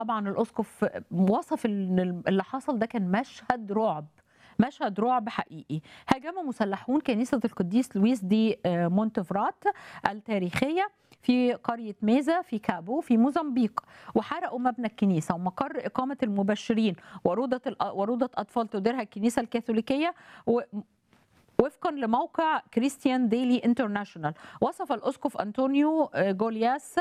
طبعا الاسقف وصف ان اللي حصل ده كان مشهد رعب مشهد رعب حقيقي هاجم مسلحون كنيسة القديس لويس دي مونتفرات التاريخية في قرية ميزا في كابو في موزمبيق وحرقوا مبنى الكنيسة ومقر إقامة المبشرين وروضة وروضة أطفال تديرها الكنيسة الكاثوليكية و وفقا لموقع كريستيان ديلي انترناشونال وصف الاسقف انطونيو جولياس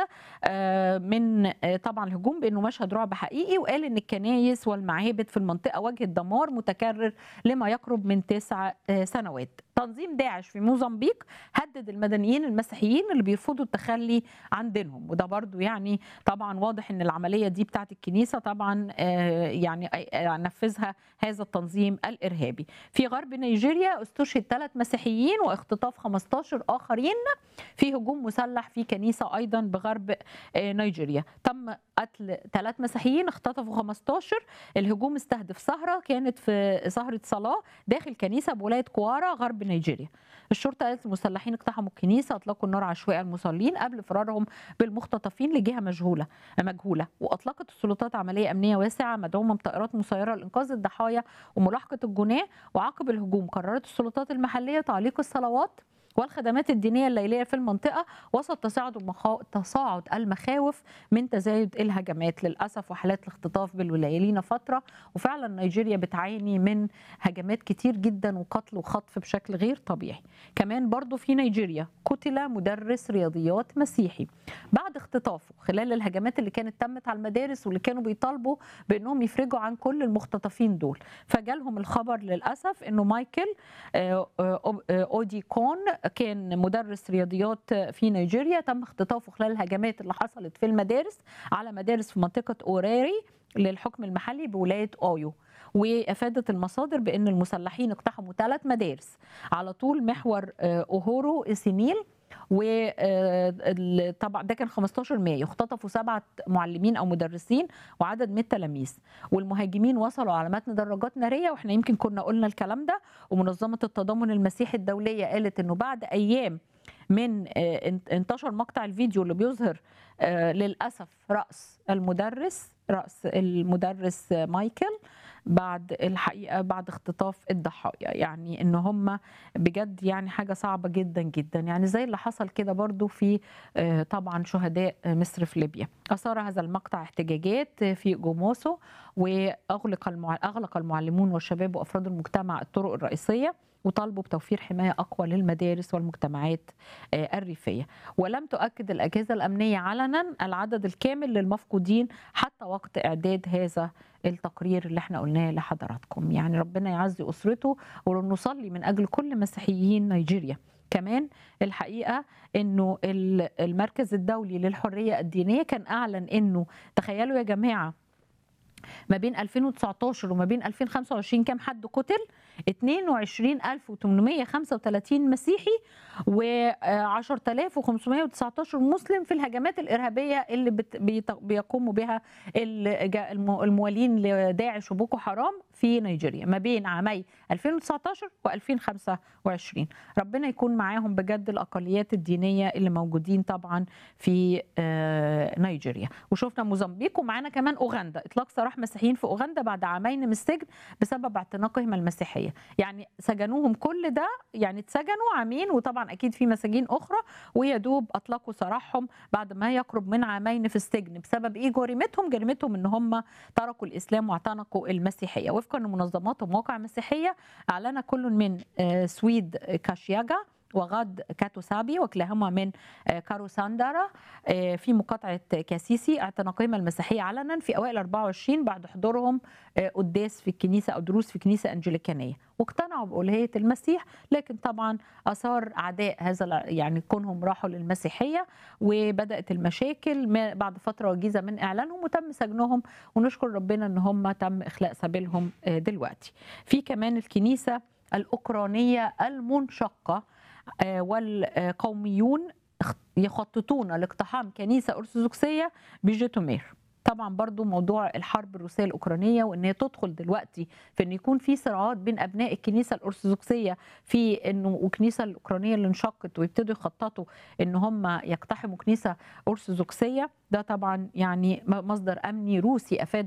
من طبعا الهجوم بانه مشهد رعب حقيقي وقال ان الكنايس والمعابد في المنطقه واجهت دمار متكرر لما يقرب من تسع سنوات تنظيم داعش في موزمبيق هدد المدنيين المسيحيين اللي بيرفضوا التخلي عن دينهم وده برضو يعني طبعا واضح ان العمليه دي بتاعت الكنيسه طبعا يعني نفذها هذا التنظيم الارهابي في غرب نيجيريا استشهد ثلاث مسيحيين واختطاف 15 اخرين في هجوم مسلح في كنيسه ايضا بغرب نيجيريا تم قتل ثلاث مسيحيين اختطفوا 15 الهجوم استهدف سهره كانت في سهره صلاه داخل كنيسه بولايه كوارا غرب نيجيريا الشرطه قالت المسلحين اقتحموا الكنيسه اطلقوا النار عشوائي المصلين قبل فرارهم بالمختطفين لجهه مجهوله مجهوله واطلقت السلطات عمليه امنيه واسعه مدعومه بطائرات مسيره لانقاذ الضحايا وملاحقه الجناه وعقب الهجوم قررت السلطات المحليه تعليق الصلوات والخدمات الدينيه الليليه في المنطقه وسط تصاعد المخا... تصاعد المخاوف من تزايد الهجمات للاسف وحالات الاختطاف بالولايه لينا فتره وفعلا نيجيريا بتعاني من هجمات كتير جدا وقتل وخطف بشكل غير طبيعي كمان برضو في نيجيريا قتل مدرس رياضيات مسيحي بعد اختطافه خلال الهجمات اللي كانت تمت على المدارس واللي كانوا بيطالبوا بانهم يفرجوا عن كل المختطفين دول فجالهم الخبر للاسف انه مايكل اودي كون كان مدرس رياضيات في نيجيريا تم اختطافه خلال الهجمات اللي حصلت في المدارس على مدارس في منطقه اوراري للحكم المحلي بولايه اويو وافادت المصادر بان المسلحين اقتحموا ثلاث مدارس على طول محور اوهورو اسيميل وطبعا ده كان 15 مايو اختطفوا سبعه معلمين او مدرسين وعدد من التلاميذ والمهاجمين وصلوا على متن دراجات ناريه واحنا يمكن كنا قلنا الكلام ده ومنظمه التضامن المسيحي الدوليه قالت انه بعد ايام من انتشر مقطع الفيديو اللي بيظهر للاسف راس المدرس راس المدرس مايكل بعد الحقيقه بعد اختطاف الضحايا يعني ان هم بجد يعني حاجه صعبه جدا جدا يعني زي اللي حصل كده برضو في طبعا شهداء مصر في ليبيا اثار هذا المقطع احتجاجات في جوموسو واغلق المع... اغلق المعلمون والشباب وافراد المجتمع الطرق الرئيسيه وطالبوا بتوفير حمايه اقوى للمدارس والمجتمعات الريفيه ولم تؤكد الاجهزه الامنيه علنا العدد الكامل للمفقودين حتى وقت اعداد هذا التقرير اللي احنا قلناه لحضراتكم يعني ربنا يعزي اسرته ونصلي من اجل كل مسيحيين نيجيريا كمان الحقيقه انه المركز الدولي للحريه الدينيه كان اعلن انه تخيلوا يا جماعه ما بين 2019 وما بين 2025 كام حد قتل 22835 مسيحي و 10519 مسلم في الهجمات الارهابيه اللي بيقوموا بها الموالين لداعش وبوكو حرام في نيجيريا ما بين عامي 2019 و2025 ربنا يكون معاهم بجد الاقليات الدينيه اللي موجودين طبعا في نيجيريا وشفنا موزمبيق ومعانا كمان اوغندا اطلاق سراح مسيحيين في اوغندا بعد عامين من السجن بسبب اعتناقهم المسيحيه يعني سجنوهم كل ده يعني اتسجنوا عامين وطبعا اكيد في مساجين اخرى ويا دوب اطلقوا سراحهم بعد ما يقرب من عامين في السجن بسبب ايه جريمتهم جريمتهم ان هم تركوا الاسلام واعتنقوا المسيحيه وفقا لمنظمات ومواقع مسيحيه اعلن كل من سويد كاشياجا وغاد كاتوسابي وكلاهما من كاروساندارا في مقاطعة كاسيسي اعتناقهما المسيحية علنا في أوائل 24 بعد حضورهم قداس في الكنيسة أو دروس في كنيسة أنجليكانية واقتنعوا بألوهية المسيح لكن طبعا أثار أعداء هذا يعني كونهم راحوا للمسيحية وبدأت المشاكل بعد فترة وجيزة من إعلانهم وتم سجنهم ونشكر ربنا إن هم تم إخلاء سبيلهم دلوقتي في كمان الكنيسة الأوكرانية المنشقة والقوميون يخططون لاقتحام كنيسة أرثوذكسية بجيتومير طبعا برضو موضوع الحرب الروسيه الاوكرانيه وان هي تدخل دلوقتي في ان يكون في صراعات بين ابناء الكنيسه الارثوذكسيه في انه والكنيسه الاوكرانيه اللي انشقت ويبتدوا يخططوا ان هم يقتحموا كنيسه ارثوذكسيه ده طبعا يعني مصدر امني روسي افاد